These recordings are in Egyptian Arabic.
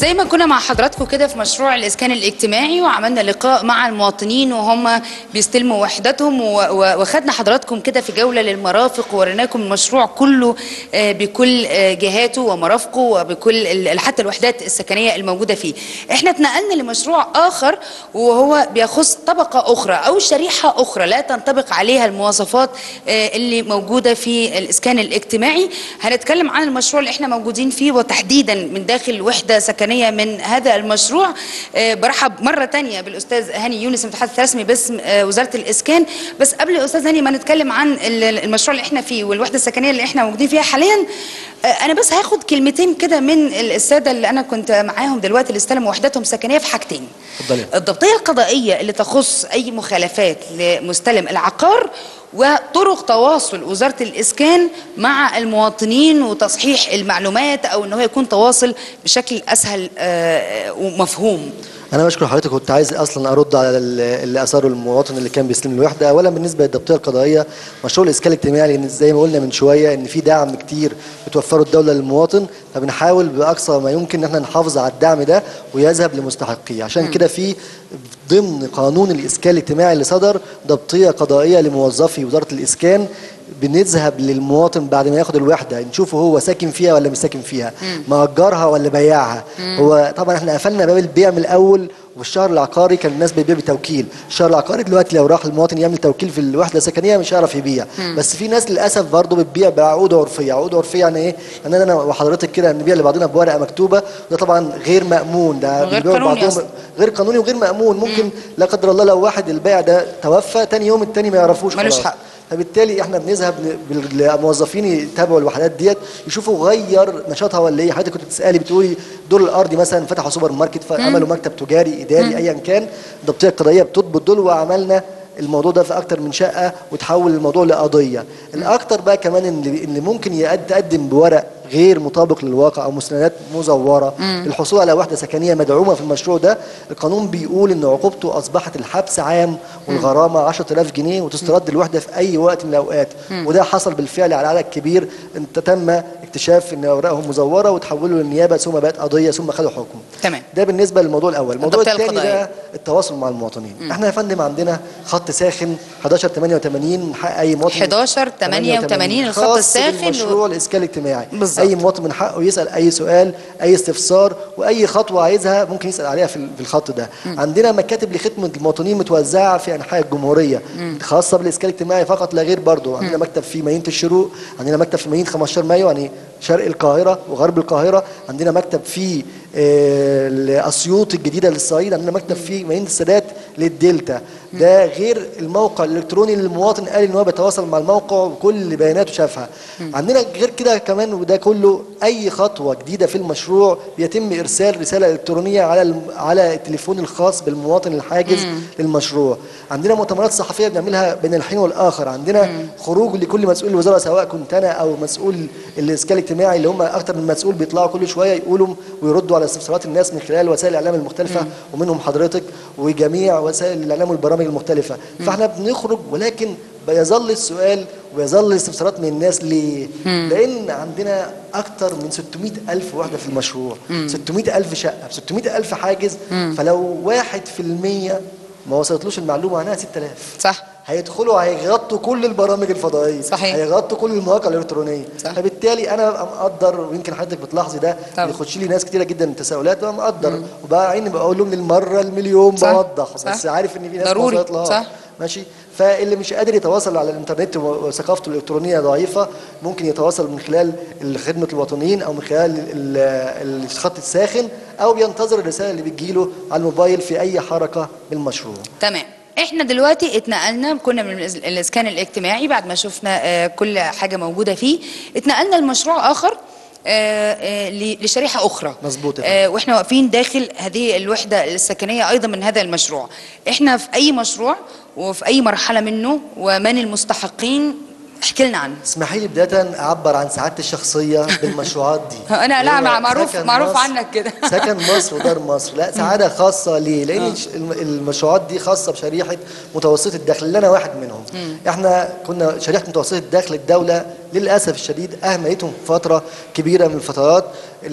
زي ما كنا مع حضراتكم كده في مشروع الإسكان الاجتماعي وعملنا لقاء مع المواطنين وهم بيستلموا وحداتهم و- و- وخدنا حضراتكم كده في جولة للمرافق ووريناكم المشروع كله آه، بكل آه، جهاته ومرافقه وبكل ال- حتى الوحدات السكنية الموجودة فيه احنا اتنقلنا لمشروع آخر وهو بيخص طبقة أخرى أو شريحة أخرى لا تنطبق عليها المواصفات آه، اللي موجودة في الإسكان الاجتماعي هنتكلم عن المشروع اللي احنا موجودين فيه وتحديدا من داخل وحدة سكنية من هذا المشروع آه، برحب مرة تانية بالأستاذ هاني يونس المتحدث الرسمي باسم آه، وزارة الإسكان بس قبل أستاذ هاني ما نتكلم عن ال- المشروع اللي احنا فيه والوحدة السكنية اللي احنا موجودين فيها حاليا آه، أنا بس هاخد كلمتين كده من السادة اللي أنا كنت معاهم دلوقتي اللي استلموا وحداتهم السكنية في حاجتين اتفضلي. الضبطية القضائية اللي تخص أي مخالفات لمستلم العقار وطرق تواصل وزارة الإسكان مع المواطنين وتصحيح المعلومات أو أنه يكون تواصل بشكل أسهل آه، ومفهوم انا بشكر حضرتك كنت عايز اصلا ارد على ال- اللي اثاره المواطن اللي كان بيستلم الوحده اولا بالنسبه للضبطيه القضائيه مشروع الاسكان الاجتماعي لان زي ما قلنا من شويه ان في دعم كتير بتوفره الدوله للمواطن فبنحاول باقصى ما يمكن ان احنا نحافظ على الدعم ده ويذهب لمستحقيه عشان كده في ضمن قانون الاسكان الاجتماعي اللي صدر ضبطيه قضائيه لموظفي وزاره الاسكان بنذهب للمواطن بعد ما ياخد الوحده نشوفه هو ساكن فيها ولا مش ساكن فيها مأجرها ولا بياعها هو طبعا احنا قفلنا باب البيع من الاول وفي الشهر العقاري كان الناس بتبيع بتوكيل الشهر العقاري دلوقتي لو راح المواطن يعمل توكيل في الوحده السكنيه مش هيعرف يبيع بس في ناس للاسف برضه بتبيع بعقود عرفيه عقود عرفيه يعني ايه يعني انا وحضرتك كده نبيع لبعضنا بورقه مكتوبه وده طبعا غير مأمون ده وغير بيبيعوا قانوني لبعضهم أصلاً. غير قانوني وغير مأمون ممكن لا قدر الله لو واحد البائع ده توفى تاني يوم التاني ما يعرفوش ملوش خلاص. حق. فبالتالي احنا بنذهب للموظفين يتابعوا الوحدات ديت يشوفوا غير نشاطها ولا ايه حضرتك كنت بتسالي بتقولي دور الارضي مثلا فتحوا سوبر ماركت فعملوا مكتب تجاري اداري ايا كان الضبطيه القضائيه بتضبط دول وعملنا الموضوع ده في اكتر من شقه وتحول الموضوع لقضيه الاكتر بقى كمان اللي, اللي ممكن يقد- تقدم بورق غير مطابق للواقع او مستندات مزوره الحصول على وحده سكنيه مدعومه في المشروع ده القانون بيقول ان عقوبته اصبحت الحبس عام والغرامه 10000 جنيه وتسترد الوحده في اي وقت من الاوقات وده حصل بالفعل على عدد كبير انت تم اكتشاف ان اوراقهم مزوره وتحولوا للنيابه ثم بقت قضيه ثم خدوا حكم تمام. ده بالنسبه للموضوع الاول الموضوع الضبطية الثاني القضائية. بقى التواصل مع المواطنين احنا يا فندم عندنا خط ساخن 11 88 من حق اي مواطن 11 88 الخط خاص الساخن مشروع الاسكان الاجتماعي بالظبط. اي مواطن من حقه يسال اي سؤال اي استفسار واي خطوه عايزها ممكن يسال عليها في في الخط ده عندنا مكاتب لخدمه المواطنين متوزعه في انحاء الجمهوريه خاصه بالاسكان الاجتماعي فقط لا غير برضه عندنا مكتب في مدينه الشروق عندنا مكتب في مدينه 15 مايو يعني شرق القاهره وغرب القاهره عندنا مكتب في آه، اسيوط الجديده للصعيد عندنا مكتب في مدينه السادات للدلتا ده غير الموقع الالكتروني اللي المواطن قال ان هو بيتواصل مع الموقع وكل بياناته شافها عندنا غير كده كمان وده كله اي خطوه جديده في المشروع بيتم ارسال رساله الكترونيه على الم- على التليفون الخاص بالمواطن الحاجز للمشروع عندنا مؤتمرات صحفيه بنعملها بين الحين والاخر عندنا خروج لكل مسؤول الوزاره سواء كنت انا او مسؤول الاسكان الاجتماعي اللي هم اكتر من مسؤول بيطلعوا كل شويه يقولوا ويردوا على استفسارات الناس من خلال وسائل الاعلام المختلفه ومنهم حضرتك وجميع وسائل الاعلام والبرامج المختلفه فاحنا بنخرج ولكن بيظل السؤال ويظل الاستفسارات من الناس ليه؟ لان عندنا اكتر من 600 الف وحده في المشروع 600 الف شقه 600 الف حاجز فلو واحد في المية ما وصلتلوش المعلومه عنها 6000 صح هيدخلوا هيغطوا كل البرامج الفضائيه صحيح. هيغطوا كل المواقع الالكترونيه صح. فبالتالي انا ببقى مقدر ويمكن حضرتك بتلاحظي ده طبعا. بيخش لي ناس كتيره جدا تساؤلات ببقى مقدر وبقى عيني بقول لهم للمره المليون صح. بوضح صح. بس عارف ان في ناس ضروري. ما وصلت لها صح. ماشي فاللي مش قادر يتواصل على الانترنت وثقافته الالكترونيه ضعيفه ممكن يتواصل من خلال خدمه الوطنيين او من خلال ال- ال- الخط الساخن او بينتظر الرساله اللي بتجيله على الموبايل في اي حركه بالمشروع تمام احنا دلوقتي اتنقلنا كنا من الإس- الاسكان الاجتماعي بعد ما شفنا آه، كل حاجه موجوده فيه اتنقلنا لمشروع اخر آه، آه، ل- لشريحه اخرى مظبوط يا آه، واحنا واقفين داخل هذه الوحده السكنيه ايضا من هذا المشروع احنا في اي مشروع وفي اي مرحله منه ومن المستحقين احكي لنا عنه اسمحي لي بدايه اعبر عن سعادتي الشخصيه بالمشروعات دي أنا لا، هي مع- معروف- سكن معروف مصر- عنك كده. سكن مصر ودار مصر لا سعاده خاصه ليه لان الش- الم- المشروعات دي خاصه بشريحه متوسط الدخل اللي انا واحد منهم احنا كنا شريحه متوسط الدخل الدوله للاسف الشديد اهملتهم في فتره كبيره من الفترات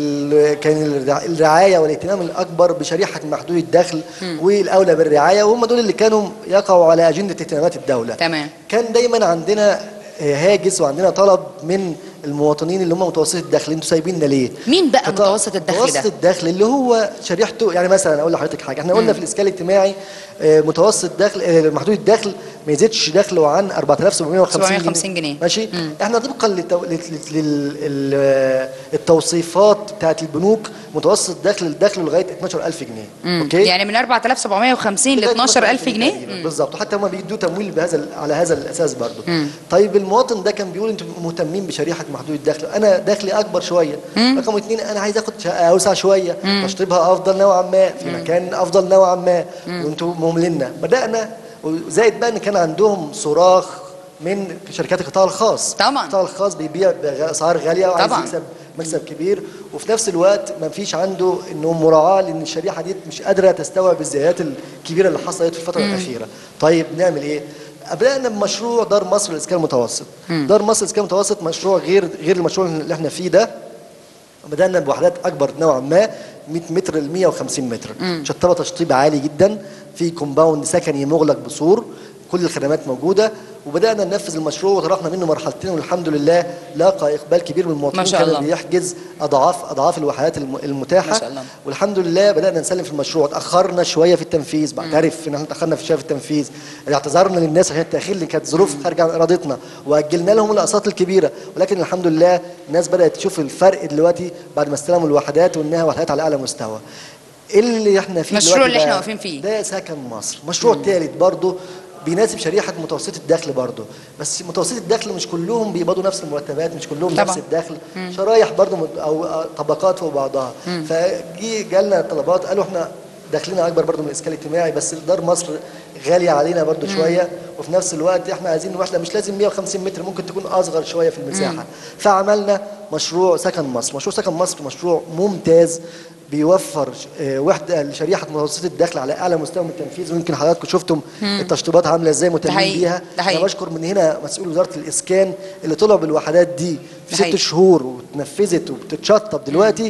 ال- كان الرع- الرعايه والاهتمام الاكبر بشريحه محدود الدخل والاولى بالرعايه وهم دول اللي كانوا يقعوا على اجنده اهتمامات الدوله تمام. كان دايما عندنا هاجس وعندنا طلب من المواطنين اللي هم متوسط الدخل انتوا سايبيننا ليه؟ مين بقى قطاع- متوسط الدخل متوسط ده؟ الدخل اللي هو شريحته يعني مثلا اقول لحضرتك حاجه احنا قلنا في الاسكان الاجتماعي آه، متوسط دخل آه، محدود الدخل ما يزيدش دخله عن 4750 750 جنيه. ماشي احنا طبقا للتو... لل... لل... ال- آه، التوصيفات بتاعت البنوك متوسط دخل الدخل لغايه 12000 جنيه مم. اوكي يعني من 4750 ل لغاية 12000 جنيه تقريباً. بالظبط وحتى هم بيدوا تمويل بهذا ال- على هذا الاساس برضه طيب المواطن ده كان بيقول انتوا مهتمين بشريحه محدود الدخل انا دخلي اكبر شويه رقم اثنين انا عايز اخد شقه اوسع شويه تشطيبها افضل نوعا ما في مكان افضل نوعا ما وانتوا مهملنا بدانا وزائد بقى ان كان عندهم صراخ من شركات القطاع الخاص طبعاً. القطاع الخاص بيبيع باسعار غاليه وعايز طبعاً. يكسب مكسب كبير وفي نفس الوقت ما فيش عنده انه مراعاه لان الشريحه دي مش قادره تستوعب الزيادات الكبيره اللي حصلت في الفتره الاخيره طيب نعمل ايه بدانا بمشروع دار مصر للاسكان المتوسط دار مصر للاسكان المتوسط مشروع غير غير المشروع اللي احنا فيه ده بدانا بوحدات اكبر نوعا ما 100 متر ل 150 متر شطبه تشطيب عالي جدا في كومباوند سكني مغلق بسور كل الخدمات موجوده وبدانا ننفذ المشروع وطرحنا منه مرحلتين والحمد لله لاقى اقبال كبير من المواطنين ما شاء كان الله. بيحجز اضعاف اضعاف الوحدات الم- المتاحه ما شاء الله. والحمد لله بدانا نسلم في المشروع اتاخرنا شويه في التنفيذ بعترف ان احنا اتاخرنا في شويه في التنفيذ اعتذرنا للناس عشان التاخير اللي كانت ظروف خارجه عن ارادتنا واجلنا لهم الاقساط الكبيره ولكن الحمد لله الناس بدات تشوف الفرق دلوقتي بعد ما استلموا الوحدات وانها وحدات على اعلى مستوى اللي احنا فيه المشروع دلوقتي اللي احنا بقى واقفين فيه. ده سكن مصر مشروع ثالث برضه بيناسب شريحه متوسط الدخل برضه بس متوسط الدخل مش كلهم بيقبضوا نفس المرتبات مش كلهم طبعا. نفس الدخل شرايح برضه مت- او أو طبقات فوق بعضها فجي جالنا طلبات قالوا احنا دخلنا اكبر برضه من الاسكان الاجتماعي بس دار مصر غاليه علينا برضه شويه وفي نفس الوقت احنا عايزين واحده مش لازم 150 متر ممكن تكون اصغر شويه في المساحه فعملنا مشروع سكن مصر مشروع سكن مصر مشروع ممتاز بيوفر آه، وحده لشريحه متوسط الدخل على اعلى مستوى من التنفيذ ويمكن حضراتكم شفتم التشطيبات عامله ازاي مهتمين حقيقي، بيها ده حقيقي. انا بشكر من هنا مسؤول وزاره الاسكان اللي طلع بالوحدات دي ده في ست حقيقي. شهور واتنفذت وبتتشطب دلوقتي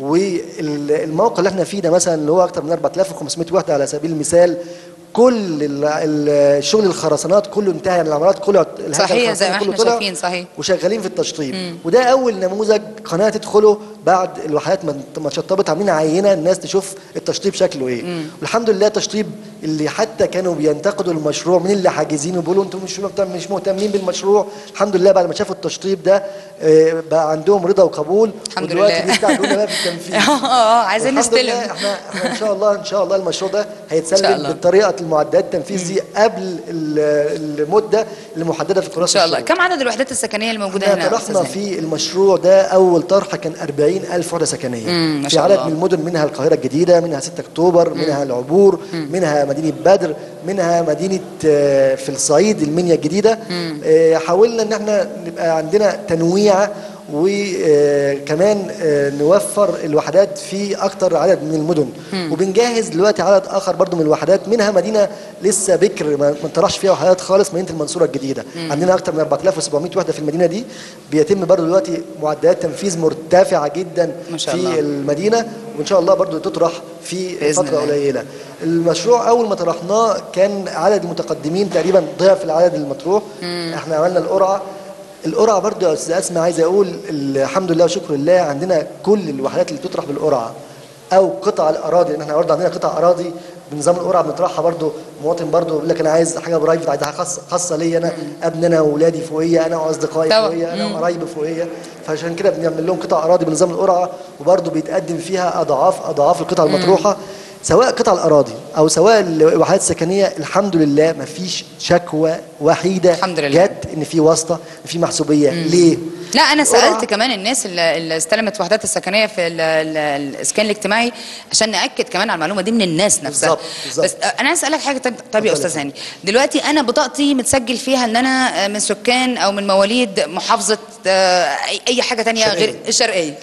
والموقع اللي احنا فيه ده مثلا اللي هو اكتر من 4500 وحده على سبيل المثال كل ال- ال- الشغل الخرسانات كله انتهى يعني العمارات كله الهيكل صحيح، زي ما الخرساني كله احنا طلع شايفين، صحيح. وشغالين في التشطيب وده اول نموذج قناه تدخله بعد الوحدات ما ما اتشطبت عاملين عينه الناس تشوف التشطيب شكله ايه والحمد لله التشطيب اللي حتى كانوا بينتقدوا المشروع من اللي حاجزين وبيقولوا انتم مش مهتم- مش مهتمين بالمشروع الحمد لله بعد ما شافوا التشطيب ده آه، بقى عندهم رضا وقبول الحمد ودلوقتي لله. بيستعجلونا بقى في التنفيذ اه اه عايزين والحمد لله نستلم احنا احنا ان شاء الله ان شاء الله المشروع ده إن شاء هيتسلم الله. بطريقه المعدات التنفيذ دي قبل ال- المده اللي محدده في ان كراسه شاء الله الشغل. كم عدد الوحدات السكنيه الموجوده احنا هنا يا طرحنا أستاذ هاني؟ في المشروع ده اول طرح كان 40 الف وحده سكنيه مم، ما في شاء عدد الله. من المدن منها القاهره الجديده منها 6 اكتوبر منها العبور منها مدينه بدر منها مدينه آه، في الصعيد المنيا الجديده آه، حاولنا ان احنا نبقى عندنا تنويع وكمان نوفر الوحدات في اكتر عدد من المدن وبنجهز دلوقتي عدد اخر برضو من الوحدات منها مدينه لسه بكر ما ما انطرحش فيها وحدات خالص مدينه المنصوره الجديده عندنا اكتر من 4700 وحده في المدينه دي بيتم برضو دلوقتي معدلات تنفيذ مرتفعه جدا ما شاء في الله. المدينه وان شاء الله برضو تطرح في بإذن فتره الله. قليله المشروع اول ما طرحناه كان عدد المتقدمين تقريبا ضعف العدد المطروح احنا عملنا القرعه القرعه برضو يا استاذ اسماء عايز اقول الحمد لله وشكر لله عندنا كل الوحدات اللي بتطرح بالقرعه او قطع الاراضي لان احنا برضو عندنا قطع اراضي بنظام القرعه بنطرحها برضو مواطن برضو يقول لك انا عايز حاجه برايفت عايز حاجه خاصه خاصه ليا انا ابني انا واولادي فوقيه انا واصدقائي طبعا. فوقيه انا وقرايبي فوقيه فعشان كده بنعمل لهم قطع اراضي بنظام القرعه وبرضو بيتقدم فيها اضعاف اضعاف القطع المطروحه سواء قطع الاراضي او سواء الوحدات السكنيه الحمد لله ما فيش شكوى وحيده الحمد لله. جت ان في واسطه ان في محسوبيه ليه لا انا القرعة. سالت كمان الناس اللي اللي استلمت وحدات السكنيه في ال- ال- الاسكان الاجتماعي عشان ناكد كمان على المعلومه دي من الناس نفسها بالظبط، بالظبط. بس انا عايز اسالك حاجه طيب, طيب يا اتفضل يا استاذ هاني دلوقتي انا بطاقتي متسجل فيها ان انا من سكان او من مواليد محافظه آه، اي أي حاجه تانية الشرقية. غير الشرقيه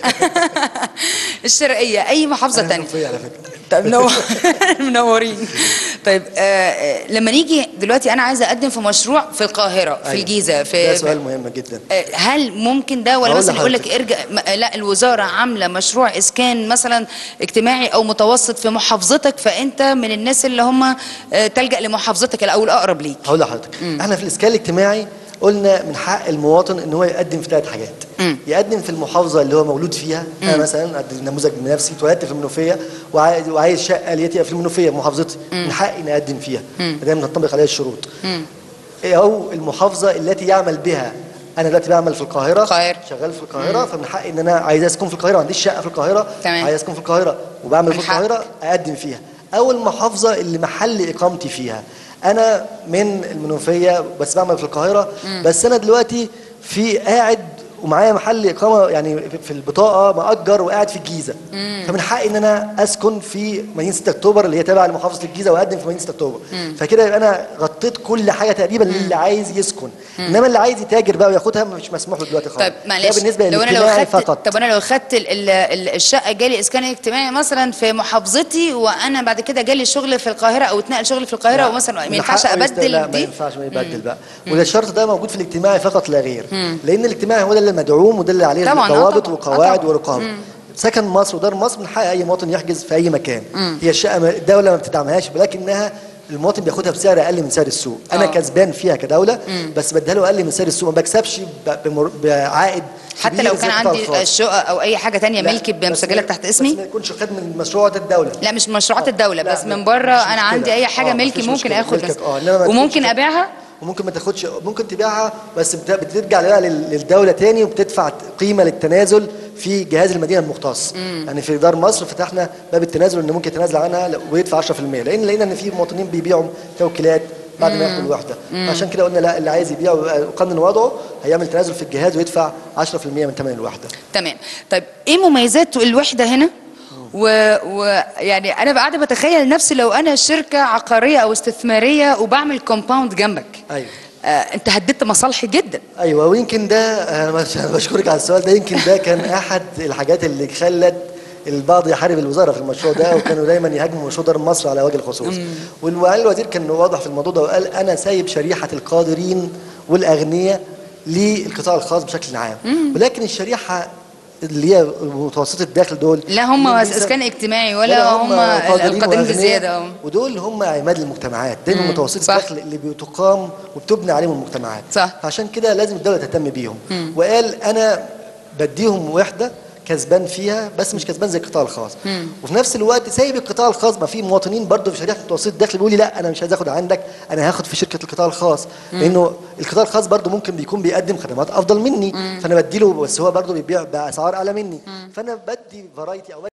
الشرقيه اي محافظه أنا تانية منوفية على فكره طيب منور منورين طيب آه، آه، لما نيجي دلوقتي انا عايزه اقدم في مشروع في القاهره في أيوة. الجيزه في ده سؤال مهم جدا آه، هل ممكن ده ولا هقول مثلا يقول لك لحضرتك. ارجع م- آه، لا الوزاره عامله مشروع اسكان مثلا اجتماعي او متوسط في محافظتك فانت من الناس اللي هم آه، تلجا لمحافظتك او الاقرب ليك هقول لحضرتك احنا في الاسكان الاجتماعي قلنا من حق المواطن ان هو يقدم في ثلاث حاجات مم. يقدم في المحافظه اللي هو مولود فيها انا مثلا ادي نموذج من نفسي اتولدت في المنوفيه وعايز وعايز شقه اللي هي تبقى في المنوفيه في محافظتي من حقي اني اقدم فيها ما دام تنطبق عليها الشروط او المحافظه التي يعمل بها انا دلوقتي بعمل في القاهره القاهرة. شغال في القاهره فمن حقي ان انا عايز اسكن في القاهره ما عنديش شقه في القاهره تمام. عايز اسكن في القاهره وبعمل في من حقك. القاهره اقدم فيها او المحافظه اللي محل اقامتي فيها انا من المنوفيه بس بعمل في القاهره بس انا دلوقتي في قاعد ومعايا محل اقامه يعني في البطاقه مأجر وقاعد في الجيزه فمن حقي ان انا اسكن في مدينه 6 اكتوبر اللي هي تابعه لمحافظه الجيزه واقدم في مدينه 6 اكتوبر فكده يبقى انا غطيت كل حاجه تقريبا للي عايز يسكن انما اللي عايز يتاجر بقى وياخدها مش مسموح له دلوقتي خالص طيب ده معلش بالنسبه لو انا لو للاجتماعي خدت فقط طب انا لو خدت ال- ال- ال- الشقه جالي اسكان اجتماعي مثلا في محافظتي وانا بعد كده جالي شغل في القاهره او اتنقل شغل في القاهره لا، ومثلا ما من ينفعش حقه يست- لا ابدل ما دي ينفعش ما يبدل بقى وده الشرط ده موجود في الاجتماعي فقط لا غير لان الاجتماعي هو ده اللي مدعوم وده اللي عليه طبعاً، آه ضوابط طبعاً، آه وقواعد طبعاً. ورقابه سكن مصر ودار مصر من حق اي مواطن يحجز في اي مكان هي الشقه ما- الدوله ما بتدعمهاش ولكنها المواطن بياخدها بسعر اقل من سعر السوق انا آه. كسبان فيها كدوله بس بديها له اقل من سعر السوق ما بكسبش ب- بمر- بعائد حتى كبير لو زي كان القطاع عندي الخاص. شقق او اي حاجه تانية لا، ملكي بس مسجله ما- تحت بس اسمي ما يكونش خد من مشروعات الدوله لا مش مشروعات آه. الدوله لا، بس لا، من بره مش انا مشكلة. عندي اي حاجه آه، ملكي مفيش ممكن مشكلة. اخد ملكك، بس اه انما ما وممكن تاخدش- ابيعها وممكن ما تاخدش ممكن تبيعها بس بت- بترجع بقى لل- للدوله تاني وبتدفع قيمه للتنازل في جهاز المدينه المختص يعني في دار مصر فتحنا باب التنازل ان ممكن يتنازل عنها ل- ويدفع 10% لان لقينا ان في مواطنين بيبيعوا توكيلات بعد ما ياخدوا الوحده عشان كده قلنا لا اللي عايز يبيع ويقنن وضعه هيعمل تنازل في الجهاز ويدفع 10% من ثمن الوحده تمام طيب ايه مميزات الوحده هنا ويعني و... يعني انا قاعده بتخيل نفسي لو انا شركه عقاريه او استثماريه وبعمل كومباوند جنبك ايوه آه انت هددت مصالحي جدا ايوه ويمكن ده انا بش- بشكرك على السؤال ده يمكن ده كان احد الحاجات اللي خلت البعض يحارب الوزاره في المشروع ده وكانوا دايما يهاجموا مشروع دار مصر على وجه الخصوص والمعالي الوزير كان واضح في الموضوع ده وقال انا سايب شريحه القادرين والاغنياء للقطاع الخاص بشكل عام ولكن الشريحه اللي هي متوسطه الدخل دول لا هم اللي بيس- اسكان اجتماعي ولا هم القادرين وأغنياء، بزياده هم. ودول هم عماد المجتمعات دايما متوسطي صح. الدخل اللي بتقام وبتبني عليهم المجتمعات صح. عشان كده لازم الدوله تهتم بيهم وقال انا بديهم وحده كسبان فيها بس مش كسبان زي القطاع الخاص وفي نفس الوقت سايب القطاع الخاص ما في مواطنين برضه في شريحه متوسط الدخل بيقول لي لا انا مش عايز اخد عندك انا هاخد في شركه القطاع الخاص لانه القطاع الخاص برضه ممكن بيكون بيقدم خدمات افضل مني فانا بديله بس هو برضه بيبيع باسعار اعلى مني فانا بدي فرايتي او